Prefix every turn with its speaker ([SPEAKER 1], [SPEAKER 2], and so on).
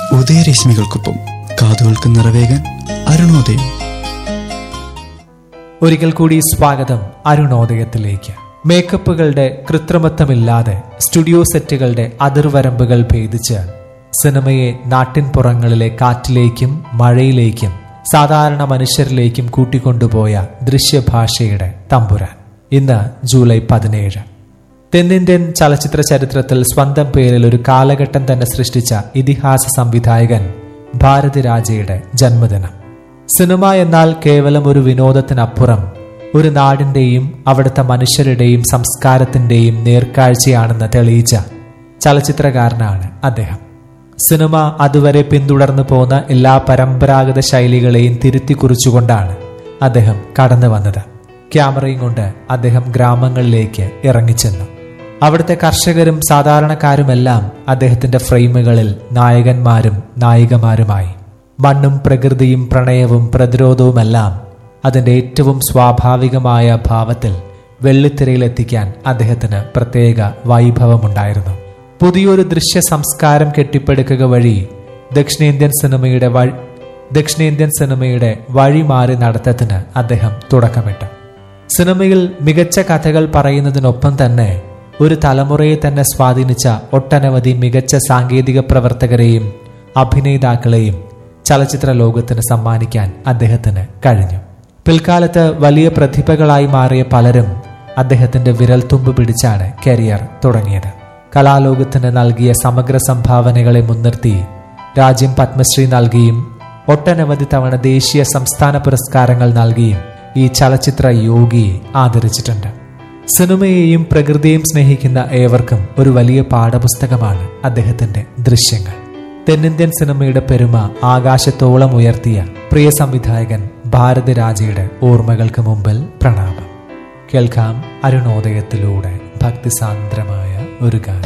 [SPEAKER 1] ഉദയരശ്മികൾക്കൊപ്പം കാതുകൾക്ക് നിറവേകാൻ അരുണോദയം
[SPEAKER 2] ഒരിക്കൽ കൂടി സ്വാഗതം അരുണോദയത്തിലേക്ക് മേക്കപ്പുകളുടെ കൃത്രിമത്വമില്ലാതെ സ്റ്റുഡിയോ സെറ്റുകളുടെ അതിർവരമ്പുകൾ ഭേദിച്ച് സിനിമയെ നാട്ടിൻപുറങ്ങളിലെ കാറ്റിലേക്കും മഴയിലേക്കും സാധാരണ മനുഷ്യരിലേക്കും കൂട്ടിക്കൊണ്ടുപോയ ദൃശ്യഭാഷയുടെ തമ്പുരാൻ ഇന്ന് ജൂലൈ പതിനേഴ് തെന്നിന്ത്യൻ ചലച്ചിത്ര ചരിത്രത്തിൽ സ്വന്തം പേരിൽ ഒരു കാലഘട്ടം തന്നെ സൃഷ്ടിച്ച ഇതിഹാസ സംവിധായകൻ ഭാരതി രാജയുടെ ജന്മദിനം സിനിമ എന്നാൽ കേവലം ഒരു വിനോദത്തിനപ്പുറം ഒരു നാടിന്റെയും അവിടുത്തെ മനുഷ്യരുടെയും സംസ്കാരത്തിന്റെയും നേർക്കാഴ്ചയാണെന്ന് തെളിയിച്ച ചലച്ചിത്രകാരനാണ് അദ്ദേഹം സിനിമ അതുവരെ പിന്തുടർന്നു പോന്ന എല്ലാ പരമ്പരാഗത ശൈലികളെയും തിരുത്തി കുറിച്ചുകൊണ്ടാണ് അദ്ദേഹം കടന്നു വന്നത് ക്യാമറയും കൊണ്ട് അദ്ദേഹം ഗ്രാമങ്ങളിലേക്ക് ഇറങ്ങിച്ചെന്നു അവിടുത്തെ കർഷകരും സാധാരണക്കാരുമെല്ലാം അദ്ദേഹത്തിന്റെ ഫ്രെയിമുകളിൽ നായകന്മാരും നായികമാരുമായി മണ്ണും പ്രകൃതിയും പ്രണയവും പ്രതിരോധവുമെല്ലാം അതിന്റെ ഏറ്റവും സ്വാഭാവികമായ ഭാവത്തിൽ വെള്ളിത്തിരയിലെത്തിക്കാൻ അദ്ദേഹത്തിന് പ്രത്യേക വൈഭവമുണ്ടായിരുന്നു പുതിയൊരു ദൃശ്യ സംസ്കാരം കെട്ടിപ്പടുക്കുക വഴി ദക്ഷിണേന്ത്യൻ സിനിമയുടെ വഴി ദക്ഷിണേന്ത്യൻ സിനിമയുടെ വഴി മാറി നടത്തത്തിന് അദ്ദേഹം തുടക്കമിട്ടു സിനിമയിൽ മികച്ച കഥകൾ പറയുന്നതിനൊപ്പം തന്നെ ഒരു തലമുറയെ തന്നെ സ്വാധീനിച്ച ഒട്ടനവധി മികച്ച സാങ്കേതിക പ്രവർത്തകരെയും അഭിനേതാക്കളെയും ചലച്ചിത്ര ലോകത്തിന് സമ്മാനിക്കാൻ അദ്ദേഹത്തിന് കഴിഞ്ഞു പിൽക്കാലത്ത് വലിയ പ്രതിഭകളായി മാറിയ പലരും അദ്ദേഹത്തിന്റെ വിരൽത്തുമ്പ് പിടിച്ചാണ് കരിയർ തുടങ്ങിയത് കലാലോകത്തിന് നൽകിയ സമഗ്ര സംഭാവനകളെ മുൻനിർത്തി രാജ്യം പത്മശ്രീ നൽകിയും ഒട്ടനവധി തവണ ദേശീയ സംസ്ഥാന പുരസ്കാരങ്ങൾ നൽകിയും ഈ ചലച്ചിത്ര യോഗിയെ ആദരിച്ചിട്ടുണ്ട് സിനിമയെയും പ്രകൃതിയെയും സ്നേഹിക്കുന്ന ഏവർക്കും ഒരു വലിയ പാഠപുസ്തകമാണ് അദ്ദേഹത്തിന്റെ ദൃശ്യങ്ങൾ തെന്നിന്ത്യൻ സിനിമയുടെ പെരുമ ആകാശത്തോളം ഉയർത്തിയ പ്രിയ സംവിധായകൻ ഭാരതി രാജയുടെ ഓർമ്മകൾക്ക് മുമ്പിൽ പ്രണാമം കേൾക്കാം അരുണോദയത്തിലൂടെ ഭക്തിസാന്ദ്രമായ ഒരു ഗാനം